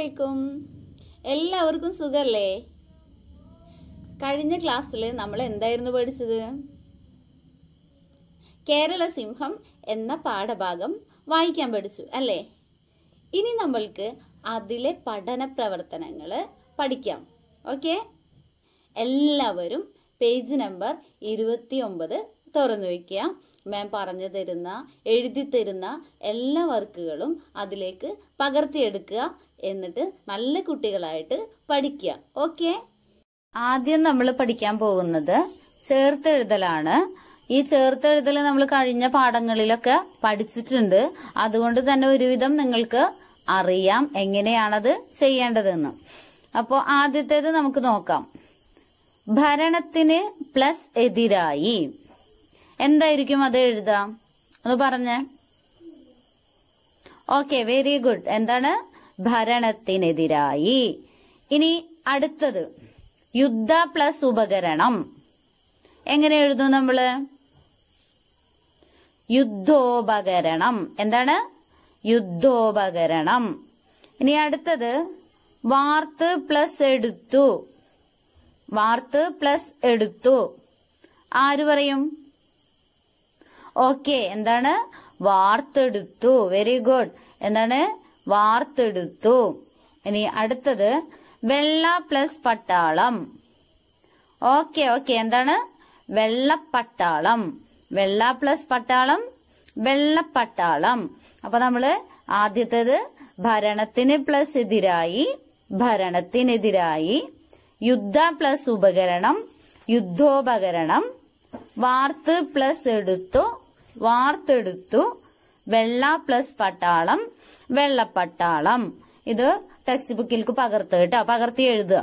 അലൈക്കും എല്ലാവർക്കും സുഖല്ലേ കഴിഞ്ഞ ക്ലാസ്സിൽ നമ്മൾ എന്തായിരുന്നു പഠിച്ചത് കേരള സിംഹം എന്ന പാഠഭാഗം വായിക്കാൻ പഠിച്ചു അല്ലേ ഇനി നമ്മൾക്ക് അതിലെ പഠന പ്രവർത്തനങ്ങൾ പഠിക്കാം ഓക്കെ എല്ലാവരും പേജ് നമ്പർ ഇരുപത്തി ഒമ്പത് തുറന്നു വയ്ക്കുക മാം പറഞ്ഞു തരുന്ന എഴുതി തരുന്ന എല്ലാ വർക്കുകളും അതിലേക്ക് പകർത്തിയെടുക്കുക എന്നിട്ട് നല്ല കുട്ടികളായിട്ട് പഠിക്കുക ഓക്കെ ആദ്യം നമ്മൾ പഠിക്കാൻ പോകുന്നത് ചേർത്തെഴുതലാണ് ഈ ചേർത്തെഴുതൽ നമ്മൾ കഴിഞ്ഞ പാഠങ്ങളിലൊക്കെ പഠിച്ചിട്ടുണ്ട് അതുകൊണ്ട് തന്നെ ഒരുവിധം നിങ്ങൾക്ക് അറിയാം എങ്ങനെയാണത് ചെയ്യേണ്ടതെന്ന് അപ്പോൾ ആദ്യത്തേത് നമുക്ക് നോക്കാം ഭരണത്തിന് പ്ലസ് എതിരായി എന്തായിരിക്കും അത് എഴുതാം ഒന്ന് പറഞ്ഞേ ഓക്കെ വെരി ഗുഡ് എന്താണ് ഭരണത്തിനെതിരായി ഇനി അടുത്തത് യുദ്ധ പ്ലസ് ഉപകരണം എങ്ങനെ എഴുതും നമ്മള് യുദ്ധോപകരണം എന്താണ് യുദ്ധോപകരണം ഇനി അടുത്തത് വാർത്ത് പ്ലസ് എടുത്തു വാർത്ത് പ്ലസ് എടുത്തു ആര് പറയും ഓക്കെ എന്താണ് വാർത്തെടുത്തു വെരി ഗുഡ് എന്താണ് വാർത്തെടുത്തു ഇനി അടുത്തത് വെള്ള പ്ലസ് പട്ടാളം ഓക്കെ ഓക്കെ എന്താണ് വെള്ളപ്പട്ടാളം വെള്ള പ്ലസ് പട്ടാളം വെള്ളപ്പട്ടാളം അപ്പൊ നമ്മള് ആദ്യത്തേത് ഭരണത്തിന് പ്ലസ് എതിരായി ഭരണത്തിനെതിരായി യുദ്ധ പ്ലസ് ഉപകരണം യുദ്ധോപകരണം വാർത്ത് പ്ലസ് എടുത്തു വാർത്തെടുത്തു വെള്ള പ്ലസ് പട്ടാളം വെള്ളപ്പട്ടാളം ഇത് ടെക്സ്റ്റ് ബുക്കിലേക്ക് പകർത്ത് കേട്ടോ പകർത്തി എഴുതുക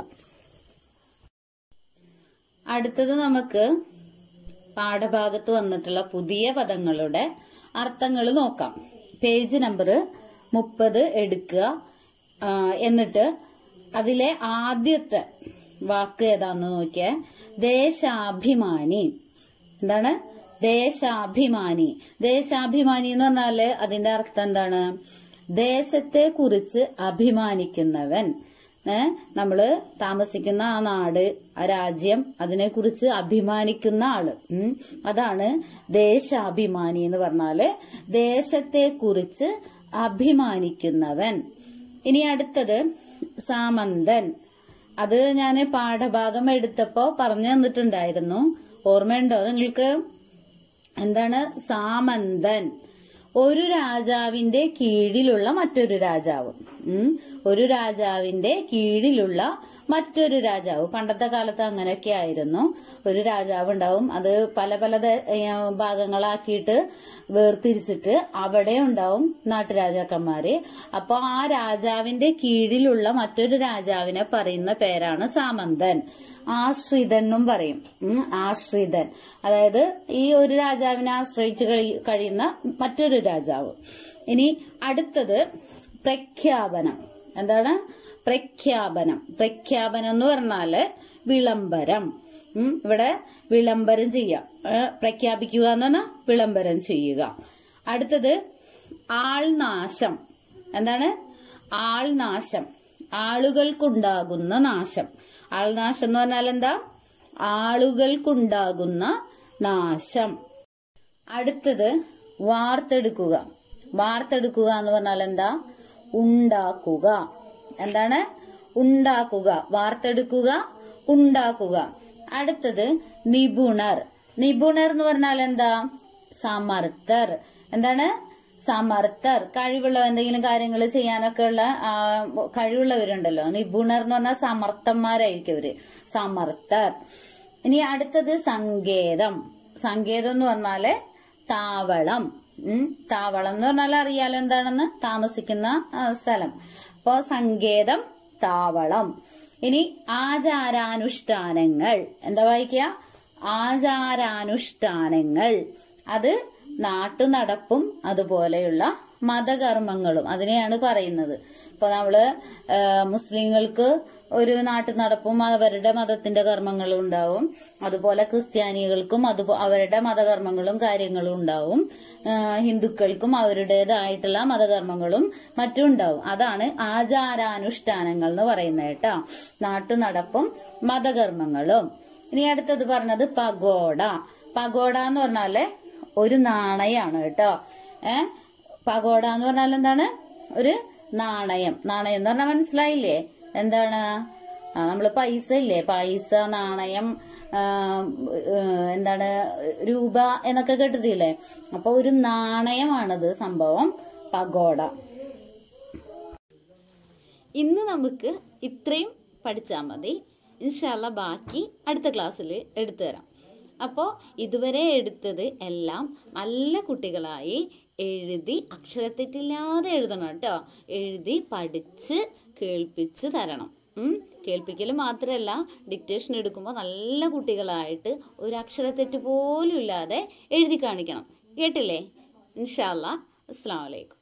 അടുത്തത് നമുക്ക് പാഠഭാഗത്ത് വന്നിട്ടുള്ള പുതിയ പദങ്ങളുടെ അർത്ഥങ്ങൾ നോക്കാം പേജ് നമ്പർ മുപ്പത് എടുക്കുക ആ, എന്നിട്ട് അതിലെ ആദ്യത്തെ വാക്ക് ഏതാന്ന് നോക്കിയേ ദേശാഭിമാനി എന്താണ് ദേശാഭിമാനി ദേശാഭിമാനി എന്ന് പറഞ്ഞാല് അതിന്റെ അർത്ഥം എന്താണ് ദേശത്തെ കുറിച്ച് അഭിമാനിക്കുന്നവൻ ഏ നമ്മള് താമസിക്കുന്ന ആ നാട് ആ രാജ്യം അതിനെക്കുറിച്ച് അഭിമാനിക്കുന്ന ആള് ഉം. അതാണ് ദേശാഭിമാനി എന്ന് പറഞ്ഞാല് ദേശത്തെ കുറിച്ച് അഭിമാനിക്കുന്നവൻ ഇനി അടുത്തത് സാമന്തൻ അത് ഞാൻ പാഠഭാഗം എടുത്തപ്പോ പറഞ്ഞു തന്നിട്ടുണ്ടായിരുന്നു ഓർമ്മയുണ്ടോ നിങ്ങൾക്ക് എന്താണ് സാമന്തൻ ഒരു രാജാവിന്റെ കീഴിലുള്ള മറ്റൊരു രാജാവ് ഉം. ഒരു രാജാവിന്റെ കീഴിലുള്ള മറ്റൊരു രാജാവ് പണ്ടത്തെ കാലത്ത് അങ്ങനെയൊക്കെ ആയിരുന്നു ഒരു രാജാവ് ഉണ്ടാവും അത് പല പല ദ- ഏ, ഭാഗങ്ങളാക്കിയിട്ട് വേർതിരിച്ചിട്ട് അവിടെ ഉണ്ടാവും നാട്ടുരാജാക്കന്മാര് അപ്പൊ ആ രാജാവിന്റെ കീഴിലുള്ള മറ്റൊരു രാജാവിനെ പറയുന്ന പേരാണ് സാമന്തൻ ആശ്രിതൻ എന്നും പറയും ഉം, ആശ്രിതൻ അതായത് ഈ ഒരു രാജാവിനെ ആശ്രയിച്ച് കഴി- കഴിയുന്ന മറ്റൊരു രാജാവ് ഇനി അടുത്തത് പ്രഖ്യാപനം എന്താണ് പ്രഖ്യാപനം പ്രഖ്യാപനം എന്ന് പറഞ്ഞാല് വിളംബരം ഉം, ഇവിടെ വിളംബരം ചെയ്യുക ഏ, പ്രഖ്യാപിക്കുക എന്ന് പറഞ്ഞാൽ വിളംബരം ചെയ്യുക അടുത്തത് ആൾനാശം എന്താണ് ആൾനാശം ആളുകൾക്കുണ്ടാകുന്ന നാശം ആൾനാശം എന്ന് പറഞ്ഞാൽ എന്താ ആളുകൾക്കുണ്ടാകുന്ന നാശം അടുത്തത് വാർത്തെടുക്കുക വാർത്തെടുക്കുക എന്ന് പറഞ്ഞാൽ എന്താ ഉണ്ടാക്കുക എന്താണ് ഉണ്ടാക്കുക വാർത്തെടുക്കുക ഉണ്ടാക്കുക അടുത്തത് നിപുണർ നിപുണർ എന്ന് പറഞ്ഞാൽ എന്താ സമർത്ഥർ എന്താണ് സമർത്ഥർ കഴിവുള്ള എന്തെങ്കിലും കാര്യങ്ങൾ ചെയ്യാനൊക്കെ ഉള്ള ആ, കഴിവുള്ളവരുണ്ടല്ലോ നിപുണർ എന്ന് പറഞ്ഞാൽ സമർത്ഥന്മാരായിരിക്കും അവര് സമർത്ഥർ ഇനി അടുത്തത് സങ്കേതം സങ്കേതം എന്ന് പറഞ്ഞാല് താവളം ഉം താവളം എന്ന് പറഞ്ഞാൽ അറിയാലോ എന്താണെന്ന് താമസിക്കുന്ന ആ, സ്ഥലം അപ്പോ സങ്കേതം താവളം ഇനി ആചാരാനുഷ്ഠാനങ്ങൾ എന്താ വായിക്കുക ആചാരാനുഷ്ഠാനങ്ങൾ അത് നാട്ടുനടപ്പും അതുപോലെയുള്ള മതകർമ്മങ്ങളും അതിനെയാണ് പറയുന്നത് ഇപ്പൊ നമ്മള് ആ, മുസ്ലിങ്ങൾക്ക് ഒരു നാട്ടു നടപ്പും അവരുടെ മതത്തിന്റെ കർമ്മങ്ങളും ഉണ്ടാവും അതുപോലെ ക്രിസ്ത്യാനികൾക്കും അതുപോ അവരുടെ മതകർമ്മങ്ങളും കാര്യങ്ങളും ഉണ്ടാവും ആ, ഹിന്ദുക്കൾക്കും അവരുടേതായിട്ടുള്ള മതകർമ്മങ്ങളും മറ്റും ഉണ്ടാവും അതാണ് ആചാരാനുഷ്ഠാനങ്ങൾ എന്ന് പറയുന്നത് കേട്ടോ നാട്ടുനടപ്പും മതകർമ്മങ്ങളും ഇനി അടുത്തത് പറഞ്ഞത് പഗോഡ പഗോഡ എന്ന് പറഞ്ഞാല് ഒരു നാണയാണ് കേട്ടോ ഏ പഗോഡ എന്ന് പറഞ്ഞാൽ എന്താണ് ഒരു നാണയം നാണയം എന്ന് പറഞ്ഞാൽ മനസ്സിലായില്ലേ എന്താണ് ആ, നമ്മള് പൈസ ഇല്ലേ പൈസ നാണയം ആ, ഏഹ്, എന്താണ് രൂപ എന്നൊക്കെ കേട്ടിട്ടില്ലേ അപ്പൊ ഒരു നാണയമാണത് സംഭവം പഗോഡ ഇന്ന് നമുക്ക് ഇത്രയും പഠിച്ചാൽ മതി ഇൻഷാല്ല ബാക്കി അടുത്ത ക്ലാസ്സിൽ എടുത്തു തരാം അപ്പോൾ ഇതുവരെ എടുത്തത് എല്ലാം നല്ല കുട്ടികളായി എഴുതി അക്ഷരത്തെറ്റില്ലാതെ എഴുതണം കേട്ടോ എഴുതി പഠിച്ച് കേൾപ്പിച്ച് തരണം ഉം. കേൾപ്പിക്കൽ മാത്രമല്ല ഡിക്റ്റേഷൻ എടുക്കുമ്പോൾ നല്ല കുട്ടികളായിട്ട് ഒരു അക്ഷരത്തെറ്റ് പോലും ഇല്ലാതെ എഴുതി കാണിക്കണം കേട്ടില്ലേ ഇൻഷാല്ല അസ്സാം വലൈക്കും